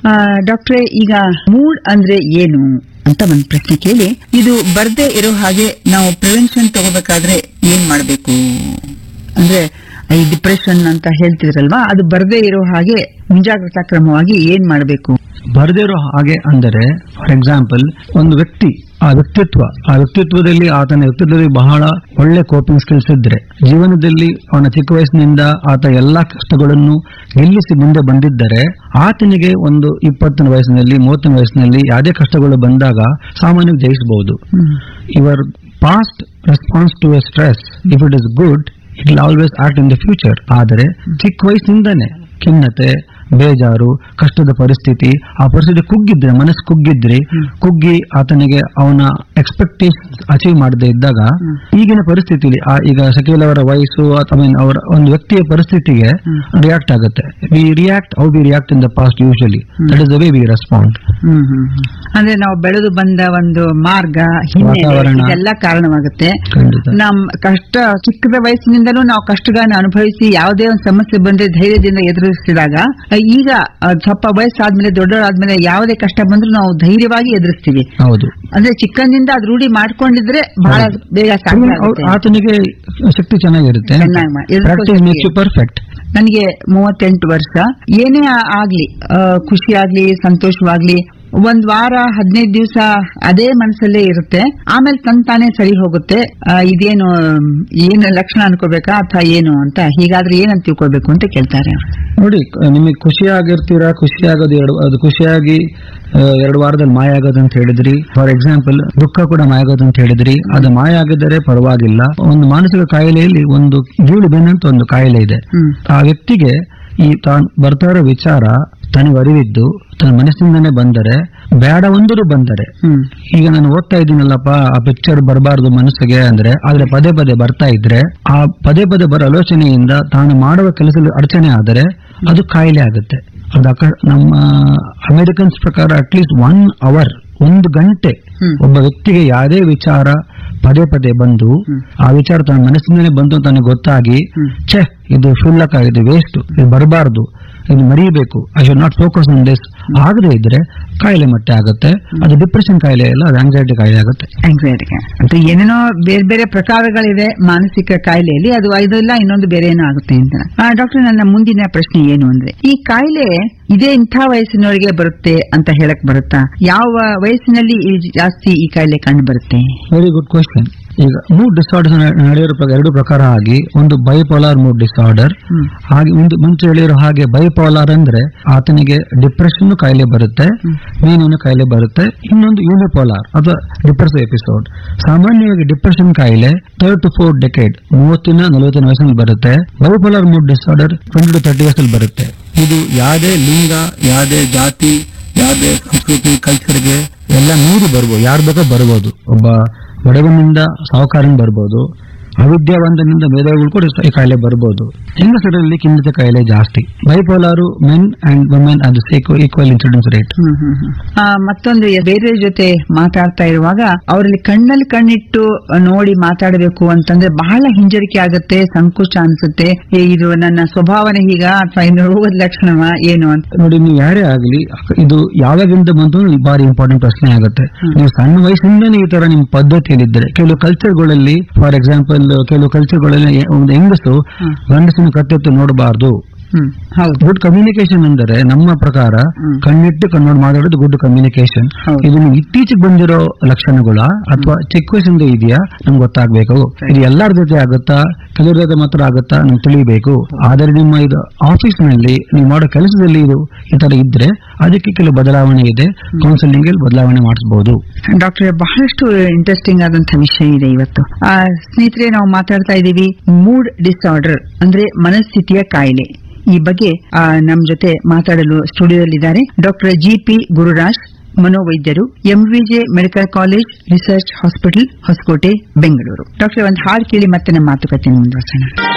ಡಾಕ್ಟ್ರೆ ಈಗ ಮೂಡ್ ಅಂದ್ರೆ ಏನು ಅಂತ ಒಂದ್ ಪ್ರಶ್ನೆ ಕೇಳಿ ಇದು ಬರ್ದೇ ಇರೋ ಹಾಗೆ ನಾವು ಪ್ರಿವೆನ್ಷನ್ ತಗೋಬೇಕಾದ್ರೆ ಏನ್ ಮಾಡ್ಬೇಕು ಅಂದ್ರೆ ಈ ಡಿಪ್ರೆಷನ್ ಅಂತ ಹೇಳ್ತಿದ್ರಲ್ವಾ ಅದು ಬರ್ದೇ ಇರೋ ಹಾಗೆ ಮುಂಜಾಗ್ರತಾ ಕ್ರಮವಾಗಿ ಏನ್ ಮಾಡ್ಬೇಕು ಬರದಿರೋ ಹಾಗೆ ಅಂದರೆ ಫಾರ್ ಎಕ್ಸಾಂಪಲ್ ಒಂದು ವ್ಯಕ್ತಿ ಆ ವ್ಯಕ್ತಿತ್ವ ಆ ವ್ಯಕ್ತಿತ್ವದಲ್ಲಿ ಆತನ ವ್ಯಕ್ತಿತ್ವದಲ್ಲಿ ಬಹಳ ಒಳ್ಳೆ ಕೋಪಿಂಗ್ ಸ್ಕಿಲ್ಸ್ ಇದ್ರೆ ಜೀವನದಲ್ಲಿ ಅವನ ಚಿಕ್ಕ ವಯಸ್ಸಿನಿಂದ ಆತ ಎಲ್ಲಾ ಕಷ್ಟಗಳನ್ನು ನಿಲ್ಲಿಸಿ ಮುಂದೆ ಬಂದಿದ್ದರೆ ಆತನಿಗೆ ಒಂದು ಇಪ್ಪತ್ತನೇ ವಯಸ್ಸಿನಲ್ಲಿ ಮೂವತ್ತನೇ ವಯಸ್ಸಿನಲ್ಲಿ ಯಾವುದೇ ಕಷ್ಟಗಳು ಬಂದಾಗ ಸಾಮಾನ್ಯವಾಗಿ ಜಯಿಸಬಹುದು your past response to a stress if it is good it will always act in the future ಆದರೆ ಚಿಕ್ಕ ವಯಸ್ಸಿನಿಂದನೇ ಖಿನ್ನತೆ ಬೇಜಾರು ಕಷ್ಟದ ಪರಿಸ್ಥಿತಿ ಆ ಪರಿಸ್ಥಿತಿ ಕುಗ್ಗಿದ್ರೆ ಮನಸ್ಸು ಕುಗ್ಗಿದ್ರೆ ಕುಗ್ಗಿ ಆತನಿಗೆ ಅವನ ಎಕ್ಸ್ಪೆಕ್ಟೇಷನ್ಸ್ ಅಚೀವ್ ಮಾಡದೇ ಇದ್ದಾಗ ಈಗಿನ ಪರಿಸ್ಥಿತಿಲಿ ಆ ಈಗ ಶಕೀಲ್ ಅವರ ವಯಸ್ಸು ಅಥವಾ ಅವರ ಒಂದು ವ್ಯಕ್ತಿಯ ಪರಿಸ್ಥಿತಿಗೆ ರಿಯಾಕ್ಟ್ ಆಗುತ್ತೆ we react how we react in the past usually that is the way we respond hmm hmm hmm. ಅಂದ್ರೆ ನಾವು ಬೆಳೆದು ಬಂದ ಒಂದು ಮಾರ್ಗ ಹಿನ್ನೆಲೆ ವಾತಾವರಣ. ಇದೆಲ್ಲ ಕಾರಣವಾಗುತ್ತೆ ಖಂಡಿತ ನಮ್ ಕಷ್ಟ ಚಿಕ್ಕದ ವಯಸ್ಸಿನಿಂದಲೂ ನಾವು ಕಷ್ಟಗಳನ್ನ ಅನುಭವಿಸಿ ಯಾವುದೇ ಒಂದು ಸಮಸ್ಯೆ ಬಂದ್ರೆ ಧೈರ್ಯದಿಂದ ಎದುರಿಸಿದಾಗ ಈಗ ಅಹ್, ಸ್ವಲ್ಪ ವಯಸ್ಸಾದ್ಮೇಲೆ ದೊಡ್ಡವರಾದ್ಮೇಲೆ ಯಾವುದೇ ಕಷ್ಟ ಬಂದ್ರೂ ನಾವು ಧೈರ್ಯವಾಗಿ ಎದುರಿಸ್ತೀವಿ ಹೌದು ಅಂದ್ರೆ ಚಿಕ್ಕಂದಿಂದ ಅದು ರೂಢಿ ಮಾಡ್ಕೊಂಡಿದ್ರೆ ಬಹಳ ಬೇಗ ಸಾಧ್ಯ ಅವ್ರು- ಆತನಿಗೆ ಶಕ್ತಿ ಚೆನ್ನಾಗಿರುತ್ತೆ ಚೆನ್ನಾಗಿ ಮಾ- ಎದುರ್ಕೋ practice makes you shakti. Perfect ನನಗೆ ಮೂವತ್ತೆಂಟು ವರ್ಷ ಏನೇ ಆ- ಆಗ್ಲಿ ಆ, ಖುಷಿ ಆಗ್ಲಿ ಸಂತೋಷವಾಗ್ಲಿ ಒಂದ್ ವಾರ ಹದಿನೈದು ದಿವಸ ಅದೇ ಮನಸ್ಸಲ್ಲೇ ಇರುತ್ತೆ ಆಮೇಲೆ ತನ್ ತಾನೇ ಸರಿ ಹೋಗುತ್ತೆ ಆ, ಇದೇನು ಏನು ಲಕ್ಷಣ ಅನ್ಕೋಬೇಕಾ ಅಥವಾ ಏನು ಅಂತ ಹೀಗಾದ್ರೆ ಏನಂತ ತಿಳ್ಕೊಬೇಕು ಅಂತ ಕೇಳ್ತಾರೆ ನೋಡಿ ಕ- ನಿಮಗೆ ಖುಷಿಯಾಗಿರ್ತೀರಾ ಖುಷಿ ಆಗೋದು ಎರಡು ಅದು ಖುಷಿಯಾಗಿ ಆ, ಎರಡು ವಾರದಲ್ಲಿ ಮಾಯ ಆಗೋದು ಅಂತ ಹೇಳಿದ್ರಿ ಫಾರ್ ಎಕ್ಸಾಂಪಲ್ ದುಃಖ ಕೂಡ ಮಾಯ ಆಗೋದು ಅಂತ ಹೇಳಿದ್ರಿ ಅದು ಮಾಯ ಆಗಿದ್ದರೆ ಪರವಾಗಿಲ್ಲ ಒಂದು ಮಾನಸಿಕ ಕಾಯಿಲೆಯಲ್ಲಿ ಒಂದು ಗೀಳು ಬೆನ್ನಂತ ಒಂದು ಕಾಯಿಲೆ ಇದೆ ಹ್ಮ್ ಆ ವ್ಯಕ್ತಿಗೆ ಈ ತಾನು ಬರ್ತಾ ಇರೋ ವಿಚಾರ ತನಗೆ ಅರಿವಿದ್ದು ತನ್ನ ಮನಸ್ಸಿಂದನೇ ಬಂದರೆ ಬೇಡ ಒಂದರೂ ಬಂದರೆ ಹ್ಮ್ ಈಗ ನಾನು ಓದ್ತಾ ಇದ್ದೀನಲ್ಲಪ್ಪ ಆ ಪಿಕ್ಚರ್ ಬರಬಾರ್ದು ಮನಸ್ಸಿಗೆ ಅಂದ್ರೆ ಆದ್ರೆ ಪದೇ ಪದೇ ಬರ್ತಾ ಇದ್ರೆ ಆ ಪದೇ ಪದೇ ಬರೋ ಆಲೋಚನೆಯಿಂದ ತಾನು ಮಾಡುವ ಕೆಲಸದಲ್ಲಿ ಅಡಚಣೆ ಆದರೆ ಅದು ಕಾಯಿಲೆ ಆಗುತ್ತೆ ಅದು ಅಕ- ನಮ್ಮ ಅಮೆರಿಕನ್ಸ್ ಪ್ರಕಾರ ಅಟ್ಲೀಸ್ಟ್ ಒನ್ ಅವರ್ ಒಂದು ಗಂಟೆ ಹ್ಮ್. ಒಬ್ಬ ವ್ಯಕ್ತಿಗೆ ಯಾವುದೇ ವಿಚಾರ ಪದೇ ಪದೇ ಬಂದು ಹ್ಮ್. ಆ ವಿಚಾರ ತನ್ನ ಮನಸ್ಸಿಂದಲೇ ಬಂತು ಅಂತ ತನಗೆ ಗೊತ್ತಾಗಿ ಹ್ಮ್. ಛೇ ಇದು ಶುಲ್ಕ ಇದು ವೇಸ್ಟ್ ಇದು ಬರಬಾರ್ದು ಇದು ಮರೀಬೇಕು I should not focus on this ಆಗದೆ ಇದ್ರೆ ಕಾಯಿಲೆ ಮಟ್ಟ ಆಗುತ್ತೆ ಅದು ಡಿಪ್ರೆಷನ್ ಕಾಯಿಲೆ ಅಲ್ಲ ಅದು ಆಂಗ್ಸೈಟಿ ಕಾಯಿಲೆ ಆಗುತ್ತೆ ಆಂಗ್ಸೈಟಿಗೆ ಅಂತ ಏನೇನೋ ಬೇರೆ ಬೇರೆ ಪ್ರಕಾರಗಳಿವೆ ಮಾನಸಿಕ ಕಾಯಿಲೆಯಲ್ಲಿ ಅದು ಇದೆಲ್ಲ ಇನ್ನೊಂದು ಬೇರೆ ಏನೋ ಆಗುತ್ತೆ ಅಂತ ಡಾಕ್ಟರ್ ನನ್ನ ಮುಂದಿನ ಪ್ರಶ್ನೆ ಏನು ಅಂದ್ರೆ ಈ ಕಾಯಿಲೆ ಇದೇ ಇಂಥ ವಯಸ್ಸಿನವರಿಗೆ ಬರುತ್ತೆ ಅಂತ ಹೇಳಕ್ ಬರುತ್ತಾ ಯಾವ ವಯಸ್ಸಿನಲ್ಲಿ ಈ ಜಾಸ್ತಿ ಈ ಕಾಯಿಲೆ ಕಂಡು ಬರುತ್ತೆ ವೆರಿ ಗುಡ್ ಕ್ವಶನ್ ಈಗ ಮೂಡ್ ಡಿಸಾರ್ಡರ್ ನಡೆಯೋರ ಪ್ರ- ಎರಡು ಪ್ರಕಾರ ಆಗಿ ಒಂದು ಬೈಪೋಲಾರ್ ಮೂಡ್ ಡಿಸಾರ್ಡರ್ ಹ್ಮ್. ಹಾಗೆ ಒಂದು ಮುಂಚೆ ಹೇಳಿರೋ ಹಾಗೆ ಬೈಪೋಲಾರ್ ಅಂದ್ರೆ ಆತನಿಗೆ ಡಿಪ್ರೆಷನ್ ಕಾಯಿಲೆ ಬರುತ್ತೆ ಮೇನಿನ ಕಾಯಿಲೆ ಬರುತ್ತೆ ಇನ್ನೊಂದು ಯೂನಿಪೋಲಾರ್ ಅಥವಾ ಡಿಪ್ರೆಸಿವ್ ಎಪಿಸೋಡ್ ಸಾಮಾನ್ಯವಾಗಿ ಡಿಪ್ರೆಷನ್ ಕಾಯಿಲೆ ಥರ್ಡ್ ಟು ಫೋರ್ ಡೆಕೆಡ್ ಮೂವತ್ತಿನ ನಲವತ್ತಿನ ವಯಸ್ಸಲ್ಲಿ ಬರುತ್ತೆ bipolar mood disorder twenty to thirty years ಬರುತ್ತೆ ಇದು ಯಾವುದೇ ಲಿಂಗ ಯಾವುದೇ ಜಾತಿ ಯಾವುದೇ ಸಂಸ್ಕೃತಿ ಕಲ್ಚರ್ಗೆ ಎಲ್ಲ ಮೀರಿ ಬರ್ಬೋದು ಯಾರು ಬೇಕೋ ಬರ್ಬೋದು ಒಬ್ಬ ಬಡವನಿಂದ ಸಾಹುಕಾರನ್ ಬರ್ಬೋದು ಅವಿದ್ಯಾವಂತನಿಂದ ಮೇಧಾವಿಗಳು ಕೂಡ ಈ ಕಾಯಿಲೆ ಬರ್ಬೋದು ಹೆಂಗಸರಲ್ಲಿ ಖಿನ್ನತೆ ಕಾಯಿಲೆ ಜಾಸ್ತಿ ಬೈಪೋಲಾರು ಮೆನ್ ಅಂಡ್ ವುಮೆನ್ ಅದು equal incidence rate hmm hmm hmm. ಆ, ಮತ್ತೊಂದು ಬೇರೆ ಜೊತೆ ಮಾತಾಡ್ತಾ ಇರುವಾಗ ಅವರಲ್ಲಿ ಕಣ್ಣಲ್ಲಿ ಕಣ್ಣಿಟ್ಟು ನೋಡಿ ಮಾತಾಡಬೇಕು ಅಂತಂದ್ರೆ ಬಹಳ ಹಿಂಜರಿಕೆ ಆಗುತ್ತೆ ಸಂಕೋಚ ಅನ್ಸುತ್ತೆ ಏ, ಇದು ನನ್ನ ಸ್ವಭಾವನೆ ಹೀಗ ಅಥವಾ ಇನ್ನು ರೋಗದ ಲಕ್ಷಣವ ಏನು ಅಂತ ನೋಡಿ ನೀವು ಯಾರೇ ಆಗಲಿ ಇದು ಯಾವಾಗಿಂದ ಬಂತು ಅನ್ನೋದು ಬಾರಿ ಇಂಪಾರ್ಟೆಂಟ್ ಪ್ರಶ್ನೆ ಆಗುತ್ತೆ ನೀವು ಸಣ್ಣ ವಯಸ್ಸಿಂದನೇ ಈ ತರ ನಿಮ್ಮ ಪದ್ಧತಿಯಲ್ಲಿದ್ದರೆ ಕೆಲವು ಕಲ್ಚರ್ಗಳಲ್ಲಿ ಫಾರ್ ಎಕ್ಸಾಂಪಲ್ ಕೆಲವು ಕಲ್ಚರ್ಗಳಲ್ಲಿ ಒಂದು ಹೆಂಗಸು ಹ್ಮ್. ಗಂಡಸಿನ ಕತ್ತೆತ್ತು ನೋಡಬಾರ್ದು ಹ್ಮ್ ಹೌದು ಗುಡ್ ಕಮ್ಯುನಿಕೇಶನ್ ಅಂದರೆ ನಮ್ಮ ಪ್ರಕಾರ ಹ್ಮ್. ಕಣ್ಣಿಟ್ಟು ಕಣ್ಣೋಡ್ ಮಾತಾಡೋದು ಗುಡ್ ಕಮ್ಯುನಿಕೇಶನ್ ಹೌದು. ಇದು ನೀವು ಇತ್ತೀಚೆಗೆ ಬಂದಿರೋ ಲಕ್ಷಣಗಳ ಅಥವಾ ಚಿಕ್ಕ ವಯಸ್ಸಿಂದ ಇದೆಯಾ ನಮ್ಗೆ ಗೊತ್ತಾಗ್ಬೇಕು ಇದು ಎಲ್ಲರ ಜೊತೆ ಆಗುತ್ತಾ ಕೆಲವ್ರ ಜೊತೆ ಮಾತ್ರ ಆಗುತ್ತಾ ನಮ್ಗೆ ತಿಳಿಬೇಕು ಆದರೆ ನಿಮ್ಮ ಇದು ಆಫೀಸ್ ನಲ್ಲಿ ನೀವು ಮಾಡೋ ಕೆಲಸದಲ್ಲಿ ಇದು ಈ ತರ ಇದ್ರೆ ಅದಕ್ಕೆ ಕೆಲವು ಬದಲಾವಣೆ ಇದೆ ಕೌನ್ಸಿಲಿಂಗ್ ಅಲ್ಲಿ ಬದಲಾವಣೆ ಮಾಡಿಸಬಹುದು ಡಾಕ್ಟರ್ ಬಹಳಷ್ಟು ಇಂಟ್ರೆಸ್ಟಿಂಗ್ ಆದಂತಹ ವಿಷಯ ಇದೆ ಇವತ್ತು ಆ, ಸ್ನೇಹಿತರೆ ನಾವು ಮಾತಾಡ್ತಾ ಇದ್ದೀವಿ ಮೂಡ್ ಡಿಸಾರ್ಡರ್ ಅಂದ್ರೆ ಮನಸ್ಥಿತಿಯ ಕಾಯಿಲೆ ಈ ಬಗ್ಗೆ ಆ, ನಮ್ ಜೊತೆ ಮಾತಾಡಲು ಸ್ಟುಡಿಯೋದಲ್ಲಿದ್ದಾರೆ ಡಾಕ್ಟರ್ ಜಿ ಪಿ ಗುರುರಾಜ್ ಮನೋವೈದ್ಯರು MVJ medical college research hospital Hosakote Bengaluru doctor ಒಂದು ಹಾಡು ಕೇಳಿ ಮತ್ತೆ ನಮ್ಮ ಮಾತುಕತೆ ಮುಂದುವರ್ಸೋಣ